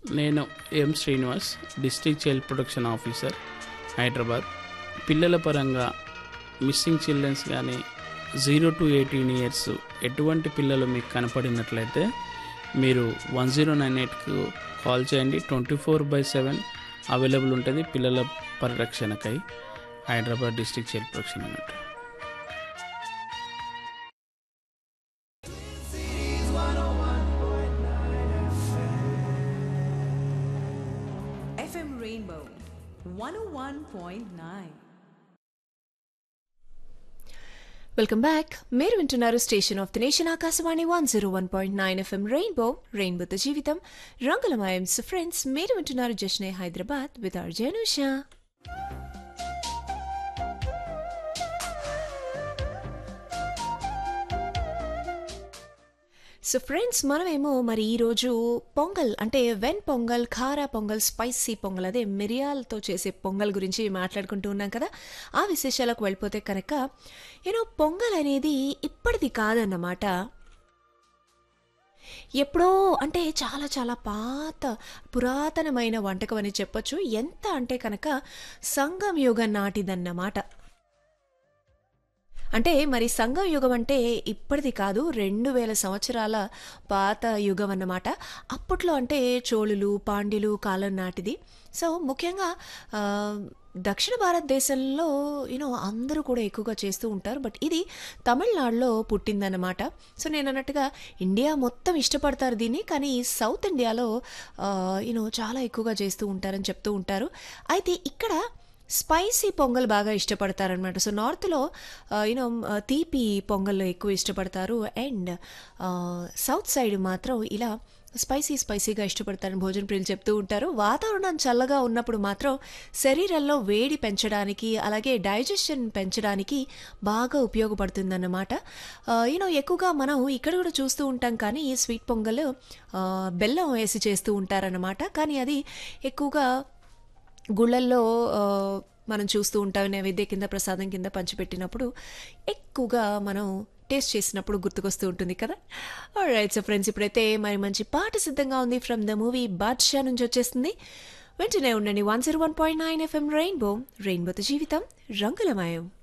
నేను M Srinivas district child protection officer Hyderabad పిల్లల పరంగా మిస్సింగ్ చిల్డ్రన్స్ కానీ జీరో టు ఎయిటీన్ ఇయర్స్ ఎటువంటి పిల్లలు మీకు కనపడినట్లయితే మీరు వన్ జీరో నైన్ ఎయిట్కు కాల్ చేయండి twenty four by seven available ఉంటుంది పిల్లల పరిరక్షణకై హైదరాబాద్ డిస్ట్రిక్ట్ చైల్డ్ ప్రొటెక్షన్ అన్నట్టు FM Rainbow 101.9. వెల్కమ్ బ్యాక్ మీరు వింటున్నారు station of the nation Akashvani one zero one point nine FM Rainbow రెయిన్బోతో జీవితం రంగులమయం సో ఫ్రెండ్స్ మీరు వింటున్నారు Jashne Hyderabad with are Janusha so friends మనమేమో మరి ఈరోజు పొంగల్ అంటే వెన్ పొంగల్ ఖారా పొంగల్ స్పైసీ పొంగల్ అదే మిరియాలతో చేసే పొంగల్ గురించి మాట్లాడుకుంటూ ఉన్నాం కదా ఆ విశేషాలకు వెళ్ళిపోతే కనుక యూనో పొంగల్ అనేది ఇప్పటిది కాదన్నమాట ఎప్పుడో అంటే చాలా చాలా పాత పురాతనమైన వంటకం అని చెప్పొచ్చు ఎంత అంటే కనుక సంగం యుగం నాటిదన్నమాట అంటే మరి సంఘం యుగం అంటే ఇప్పటిది కాదు రెండు వేల సంవత్సరాల పాత యుగం అన్నమాట అప్పట్లో అంటే చోళులు పాండ్యులు కాలం నాటిది సో ముఖ్యంగా ఆ, దక్షిణ భారతదేశంలో యూనో అందరూ కూడా ఎక్కువగా చేస్తూ ఉంటారు బట్ ఇది తమిళనాడులో పుట్టిందన్నమాట సో నేను అన్నట్టుగా ఇండియా మొత్తం ఇష్టపడతారు దీన్ని కానీ సౌత్ ఇండియాలో యూనో చాలా ఎక్కువగా చేస్తూ ఉంటారని చెప్తూ ఉంటారు అయితే ఇక్కడ స్పైసీ పొంగల్ బాగా ఇష్టపడతారనమాట సో నార్త్లో యూనో తీపి పొంగల్ ఎక్కువ ఇష్టపడతారు అండ్ సౌత్ సైడ్ మాత్రం ఇలా స్పైసీ స్పైసీగా ఇష్టపడతారని భోజన ప్రియులు చెప్తూ ఉంటారు వాతావరణం చల్లగా ఉన్నప్పుడు మాత్రం శరీరంలో వేడి పెంచడానికి అలాగే డైజెషన్ పెంచడానికి బాగా ఉపయోగపడుతుందన్నమాట యూనో ఎక్కువగా మనం ఇక్కడ కూడా చూస్తూ ఉంటాం కానీ ఈ స్వీట్ పొంగల్ ఆ, బెల్లం వేసి చేస్తూ ఉంటారన్నమాట కానీ అది ఎక్కువగా గుళ్ళల్లో ఆ, మనం చూస్తూ ఉంటాం నైవేద్య కింద ప్రసాదం కింద పంచిపెట్టినప్పుడు ఎక్కువగా మనం టేస్ట్ చేసినప్పుడు గుర్తుకొస్తూ ఉంటుంది కదా రైట్ సో ఫ్రెండ్స్ ఇప్పుడైతే మరి మంచి పాట సిద్ధంగా ఉంది ఫ్రమ్ ద మూవీ బాద్షా నుంచి వచ్చేస్తుంది వెంటనే ఉండండి one zero one point nine FM Rainbow రెయిన్బోతో జీవితం రంగులమయం